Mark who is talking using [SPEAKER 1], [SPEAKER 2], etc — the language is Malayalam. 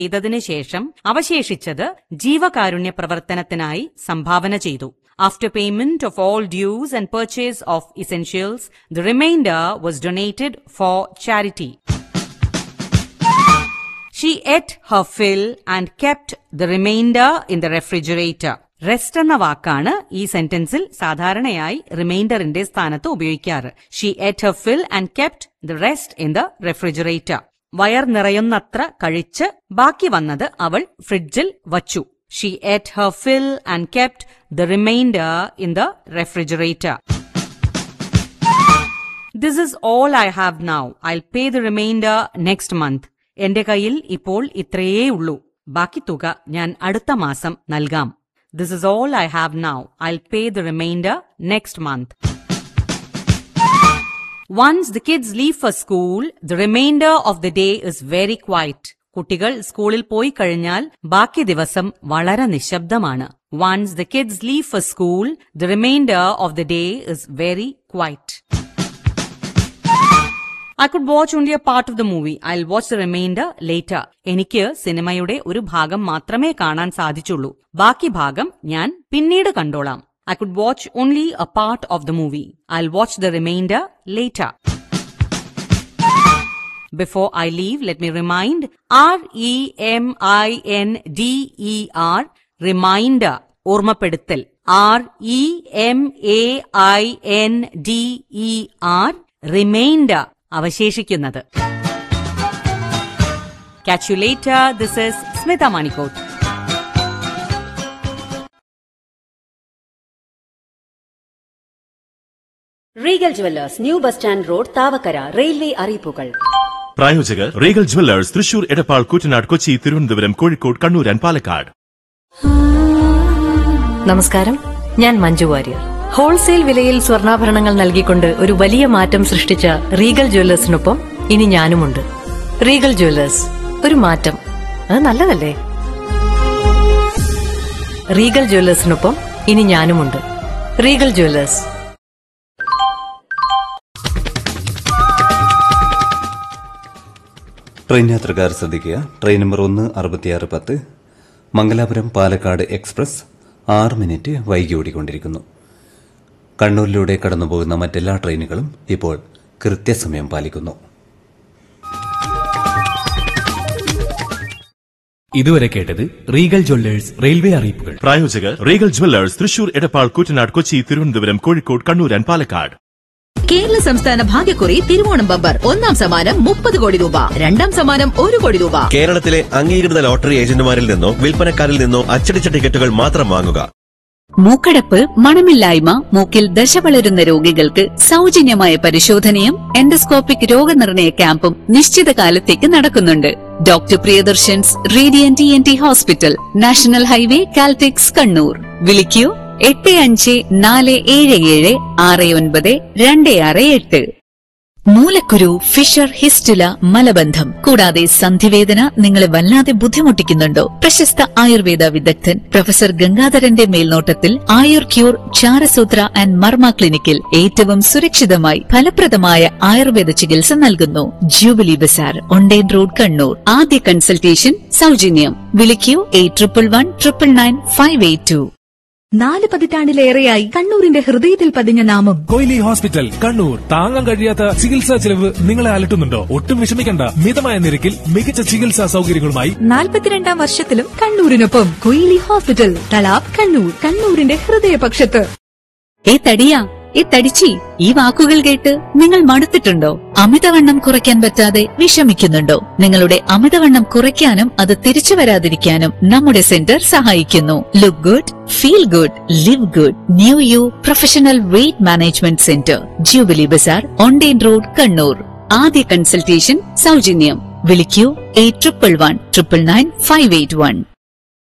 [SPEAKER 1] ചെയ്തതിനു ശേഷം അവശേഷിച്ചത് ജീവകാരുണ്യ പ്രവർത്തനത്തിനായി സംഭാവന ചെയ്തു after payment of all dues and purchase of essentials the remainder was donated for charity she ate her fill and kept the remainder in the refrigerator rest എന്ന വാക്കാണ് ഈ സെന്റൻസിൽ സാധാരണയായി റിമൈൻഡറിന്റെ സ്ഥാനത്ത് ഉപയോഗിക്കാറ് she ate her fill and kept the rest in the refrigerator വയർ നിറയുന്നത്ര കഴിച്ച് ബാക്കി വന്നത് അവൾ ഫ്രിഡ്ജിൽ വച്ചു she ate her fill and kept the remainder in the refrigerator this is all I have now I pay the remainder next month എന്റെ കയ്യിൽ ഇപ്പോൾ ഇത്രയേ ഉള്ളൂ ബാക്കി തുക ഞാൻ അടുത്ത മാസം നൽകാം this is all I have now I pay the remainder next month once the kids leave for school the remainder of the day is very quiet കുട്ടികൾ സ്കൂളിൽ പോയി കഴിഞ്ഞാൽ ബാക്കി ദിവസം വളരെ നിശബ്ദമാണ് once the kids leave for school the remainder of the day is very quiet I could watch only a part of the movie I watch the remainder later എനിക്ക് സിനിമയുടെ ഒരു ഭാഗം മാത്രമേ കാണാൻ സാധിച്ചുള്ളൂ ബാക്കി ഭാഗം ഞാൻ പിന്നീട് കണ്ടോളാം I could watch only a part of the movie I watch the remainder later before I leave let me remind R E M I N D E R reminder ഓർമ്മപ്പെടുത്തൽ R E M A I N D E R remainder അവശേഷിക്കുന്നത് Catch you later. This is Smita Manikot.
[SPEAKER 2] Regal jewellers new bus stand road Thavakkara railway അറിയിപ്പുകൾ
[SPEAKER 3] പ്രായോജകർ Regal jewellers Thrissur Edappal Koottanad Kochi Thiruvananthapuram Kozhikode Kannur and Palakkad
[SPEAKER 4] നമസ്കാരം ഞാൻ മഞ്ജു വാര്യർ ഹോൾസെയിൽ വിലയിൽ സ്വർണ്ണാഭരണങ്ങൾ നൽകിക്കൊണ്ട് ഒരു വലിയ മാറ്റം സൃഷ്ടിച്ച റീഗൽ ജ്വല്ലേഴ്സിനൊപ്പം ഇനി ഞാനുമുണ്ട് റീഗൽ ജ്വല്ലേഴ്സ് ഒരു മാറ്റം അത് നല്ലതല്ലേ റീഗൽ ജ്വല്ലേഴ്സിനൊപ്പം ഇനി ഞാനുമുണ്ട് റീഗൽ ജ്വല്ലേഴ്സ്
[SPEAKER 5] ട്രെയിൻ യാത്രക്കാർ ശ്രദ്ധിക്കുക ട്രെയിൻ നമ്പർ ഒന്ന് അറുപത്തിയാറ് പത്ത് മംഗലാപുരം പാലക്കാട് എക്സ്പ്രസ് ആറ് മിനിറ്റ് വൈകി ഓടിക്കൊണ്ടിരിക്കുന്നു കണ്ണൂരിലൂടെ കടന്നുപോകുന്ന മറ്റെല്ലാ ട്രെയിനുകളും ഇപ്പോൾ കൃത്യസമയം പാലിക്കുന്നു
[SPEAKER 6] ഇതുവരെ കേട്ടത് റീഗൽ ജ്വല്ലേഴ്സ് റെയിൽവേ അറിയിപ്പുകൾ
[SPEAKER 3] പ്രായോജകർ Regal jewellers Thrissur Edappal Koottanad Kochi Thiruvananthapuram Kozhikode Kannur and Palakkad
[SPEAKER 7] Kerala സംസ്ഥാന ഭാഗ്യക്കുറി തിരുവോണം ബമ്പർ ഒന്നാം സമ്മാനം മുപ്പത് കോടി രൂപ രണ്ടാം സമ്മാനം ഒരു കോടി രൂപ
[SPEAKER 8] കേരളത്തിലെ അംഗീകൃത ലോട്ടറി ഏജന്റുമാരിൽ നിന്നോ വിൽപ്പനക്കാരിൽ നിന്നോ അച്ചടിച്ച ടിക്കറ്റുകൾ മാത്രം വാങ്ങുക
[SPEAKER 9] മൂക്കടപ്പ് മണമില്ലായ്മ മൂക്കിൽ ദശ വളരുന്ന രോഗികൾക്ക് സൗജന്യമായ പരിശോധനയും എൻഡോസ്കോപ്പിക് രോഗനിർണയ ക്യാമ്പും നിശ്ചിത കാലത്തേക്ക് നടക്കുന്നുണ്ട് doctor Priyadarshan's radiant N T hospital national highway Caltex Kannur വിളിക്കൂ എട്ട് അഞ്ച് നാല് ഏഴ് ഏഴ് ആറ് ഒൻപത് രണ്ട് ആറ് എട്ട് മൂലക്കുരു ഫിഷർ ഹിസ്റ്റുല മലബന്ധം കൂടാതെ സന്ധിവേദന നിങ്ങളെ വല്ലാതെ ബുദ്ധിമുട്ടിക്കുന്നുണ്ടോ പ്രശസ്ത ആയുർവേദ വിദഗ്ധൻ പ്രൊഫസർ ഗംഗാധരന്റെ മേൽനോട്ടത്തിൽ ആയുർ ക്യൂർ ചാരസൂത്ര ആൻഡ് മർമ്മ ക്ലിനിക്കിൽ ഏറ്റവും സുരക്ഷിതമായി ഫലപ്രദമായ ആയുർവേദ ചികിത്സ നൽകുന്നു ജൂബിലി ബസാർ ഒണ്ടേൻ റോഡ് കണ്ണൂർ ആദ്യ കൺസൾട്ടേഷൻ സൗജന്യം വിളിക്കൂ eight triple one triple nine five eight two
[SPEAKER 10] നാല് പതിറ്റാണ്ടിലേറെയായി കണ്ണൂരിന്റെ ഹൃദയത്തിൽ പതിഞ്ഞ നാമം
[SPEAKER 11] കൊയിലി ഹോസ്പിറ്റൽ കണ്ണൂർ താങ്ങാൻ കഴിയാത്ത ചികിത്സാ ചെലവ് നിങ്ങളെ അലട്ടുന്നുണ്ടോ ഒട്ടും വിഷമിക്കണ്ട മിതമായ നിരക്കിൽ മികച്ച ചികിത്സാ സൗകര്യങ്ങളുമായി
[SPEAKER 10] നാൽപ്പത്തിരണ്ടാം വർഷത്തിലും കണ്ണൂരിനൊപ്പം കൊയിലി ഹോസ്പിറ്റൽ തലാബ് കണ്ണൂർ കണ്ണൂരിന്റെ ഹൃദയപക്ഷത്ത്
[SPEAKER 9] ഏ തടിയാ ഏ തടിച്ചി ഈ വാക്കുകൾ കേട്ട് നിങ്ങൾ മടുത്തിട്ടുണ്ടോ അമിതവണ്ണം കുറയ്ക്കാൻ പറ്റാതെ വിഷമിക്കുന്നുണ്ടോ നിങ്ങളുടെ അമിതവണ്ണം കുറയ്ക്കാനും അത് തിരിച്ചു വരാതിരിക്കാനും നമ്മുടെ സെന്റർ സഹായിക്കുന്നു look good feel good live good new you professional weight management centre jubilee bazaar online road Kannur ആദ്യ കൺസൾട്ടേഷൻ സൗജന്യം വിളിക്കൂ eight triple one triple nine five eight one